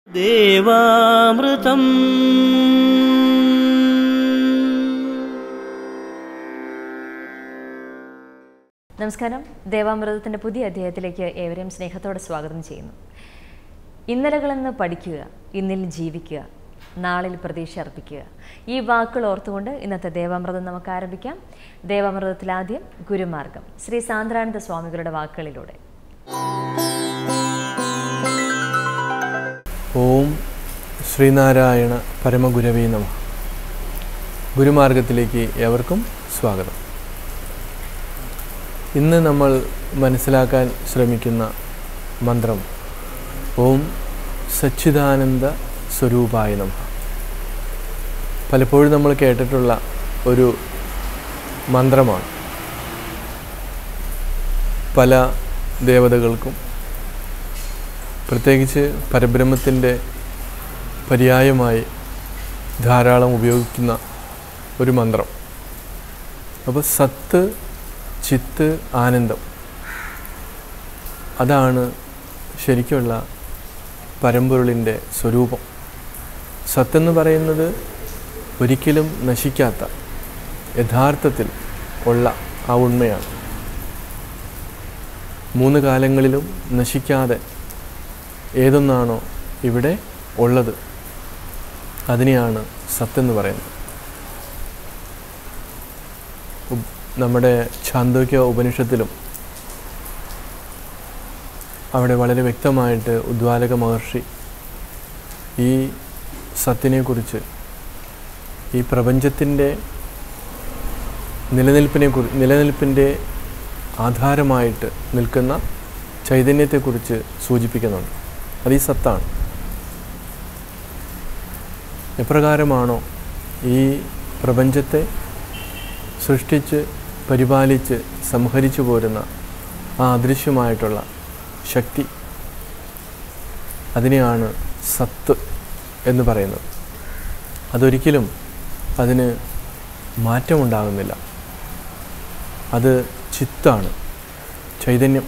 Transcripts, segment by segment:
ദേവാമൃതം നമസ്കാരം ദേവാമൃതത്തിൻ്റെ പുതിയ അധ്യായത്തിലേക്ക് ഏവരെയും സ്നേഹത്തോടെ സ്വാഗതം ചെയ്യുന്നു ഇന്നലകളെന്ന് പഠിക്കുക ഇന്നിൽ ജീവിക്കുക നാളിൽ പ്രതീക്ഷ അർപ്പിക്കുക ഈ വാക്കുകൾ ഓർത്തുകൊണ്ട് ഇന്നത്തെ ദേവാമൃതം നമുക്ക് ആരംഭിക്കാം ദേവാമൃതത്തിൽ ആദ്യം ഗുരുമാർഗം ശ്രീ സാന്ദ്രാനന്ദ സ്വാമികളുടെ വാക്കുകളിലൂടെ ഓം ശ്രീനാരായണ പരമഗുരവേ നമ ഗുരുമാർഗത്തിലേക്ക് ഏവർക്കും സ്വാഗതം ഇന്ന് നമ്മൾ മനസ്സിലാക്കാൻ ശ്രമിക്കുന്ന മന്ത്രം ഓം സച്ചിദാനന്ദ സ്വരൂപായ നമ പലപ്പോഴും നമ്മൾ കേട്ടിട്ടുള്ള ഒരു മന്ത്രമാണ് പല ദേവതകൾക്കും പ്രത്യേകിച്ച് പരബ്രഹ്മത്തിൻ്റെ പര്യായമായി ധാരാളം ഉപയോഗിക്കുന്ന ഒരു മന്ത്രം അപ്പോൾ സത്ത് ചിത്ത് ആനന്ദം അതാണ് ശരിക്കുള്ള പരമ്പൊരുളിൻ്റെ സ്വരൂപം സത്തെന്ന് പറയുന്നത് ഒരിക്കലും നശിക്കാത്ത യഥാർത്ഥത്തിൽ ഉള്ള ആ ഉണ്മയാണ് മൂന്ന് കാലങ്ങളിലും നശിക്കാതെ ഏതൊന്നാണോ ഇവിടെ ഉള്ളത് അതിനെയാണ് സത്തെന്ന് പറയുന്നത് ഉം, നമ്മുടെ ഛാന്തോക്യ ഉപനിഷത്തിലും അവിടെ വളരെ വ്യക്തമായിട്ട് ഉദ്വാലക മഹർഷി ഈ സത്തിനെക്കുറിച്ച് ഈ പ്രപഞ്ചത്തിൻ്റെ നിലനിൽപ്പിനെ കുറി നിലനിൽപ്പിൻ്റെ ആധാരമായിട്ട് നിൽക്കുന്ന ചൈതന്യത്തെക്കുറിച്ച് സൂചിപ്പിക്കുന്നുണ്ട് അത് ഈ സത്താണ് എപ്രകാരമാണോ ഈ പ്രപഞ്ചത്തെ സൃഷ്ടിച്ച് പരിപാലിച്ച് സംഹരിച്ചു പോരുന്ന ആ അദൃശ്യമായിട്ടുള്ള ശക്തി അതിനെയാണ് സത്ത് എന്ന് പറയുന്നത് അതൊരിക്കലും അതിന് മാറ്റമുണ്ടാകുന്നില്ല അത് ചിത്താണ് ചൈതന്യം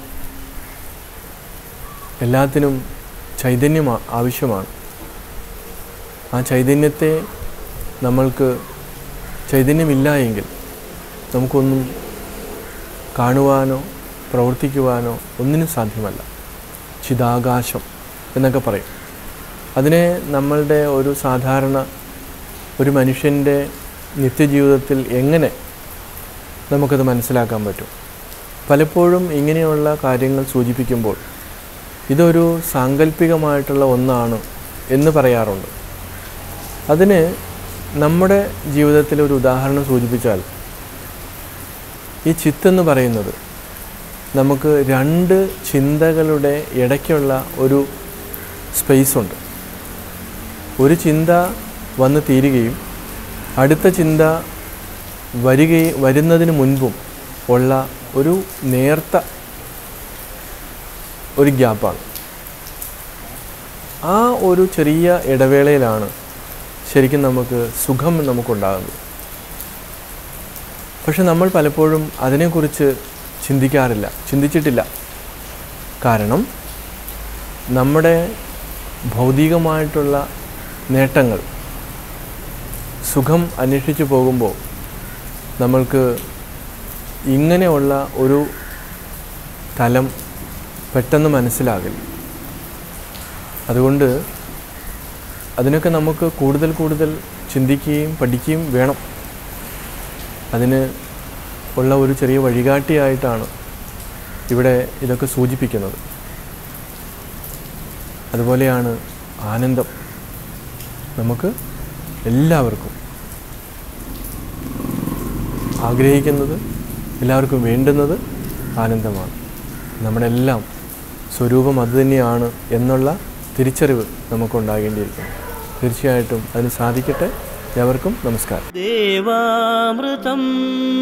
എല്ലാത്തിനും ചൈതന്യം ആ- ആവശ്യമാണ് ആ ചൈതന്യത്തെ നമ്മൾക്ക് ചൈതന്യമില്ല എങ്കിൽ നമുക്കൊന്നും കാണുവാനോ പ്രവർത്തിക്കുവാനോ ഒന്നിനും സാധ്യമല്ല ചിതാകാശം എന്നൊക്കെ പറയും അതിനെ നമ്മളുടെ ഒരു സാധാരണ ഒരു മനുഷ്യൻ്റെ നിത്യജീവിതത്തിൽ എങ്ങനെ നമുക്കത് മനസ്സിലാക്കാൻ പറ്റും പലപ്പോഴും ഇങ്ങനെയുള്ള കാര്യങ്ങൾ സൂചിപ്പിക്കുമ്പോൾ ഇതൊരു സാങ്കല്പികമായിട്ടുള്ള ഒന്നാണ് എന്ന് പറയാറുണ്ട് അതിന് നമ്മുടെ ജീവിതത്തിൽ ഒരു ഉദാഹരണം സൂചിപ്പിച്ചാൽ ഈ ചിത്തെന്ന് പറയുന്നത് നമുക്ക് രണ്ട് ചിന്തകളുടെ ഇടയ്ക്കുള്ള ഒരു സ്പേസ് ഉണ്ട് ഒരു ചിന്ത വന്ന് തീരുകയും അടുത്ത ചിന്ത വരികയും വരുന്നതിന് മുൻപും ഉള്ള ഒരു നേർത്ത ഒരു ഗ്യാപ്പാണ് ആ ഒരു ചെറിയ ഇടവേളയിലാണ് ശരിക്കും നമുക്ക് സുഖം നമുക്കുണ്ടാകുന്നത് പക്ഷെ നമ്മൾ പലപ്പോഴും അതിനെക്കുറിച്ച് ചിന്തിക്കാറില്ല ചിന്തിച്ചിട്ടില്ല കാരണം നമ്മുടെ ഭൗതികമായിട്ടുള്ള നേട്ടങ്ങൾ സുഖം അന്വേഷിച്ചു പോകുമ്പോൾ നമ്മൾക്ക് ഇങ്ങനെയുള്ള ഒരു തലം പെട്ടെന്ന് മനസ്സിലാകില്ല അതുകൊണ്ട് അതിനൊക്കെ നമുക്ക് കൂടുതൽ കൂടുതൽ ചിന്തിക്കുകയും പഠിക്കുകയും വേണം അതിന് ഉള്ള ഒരു ചെറിയ വഴികാട്ടിയായിട്ടാണ് ഇവിടെ ഇതൊക്കെ സൂചിപ്പിക്കുന്നത് അതുപോലെയാണ് ആനന്ദം നമുക്ക് എല്ലാവർക്കും ആഗ്രഹിക്കുന്നത് എല്ലാവർക്കും വേണ്ടുന്നത് ആനന്ദമാണ് നമ്മുടെ എല്ലാം സ്വരൂപം അതുതന്നെയാണ് എന്നുള്ള തിരിച്ചറിവ് നമുക്കുണ്ടാകേണ്ടിയിരിക്കുന്നു തീർച്ചയായിട്ടും അതിന് സാധിക്കട്ടെ ഏവർക്കും നമസ്കാരം ദേവാമൃതം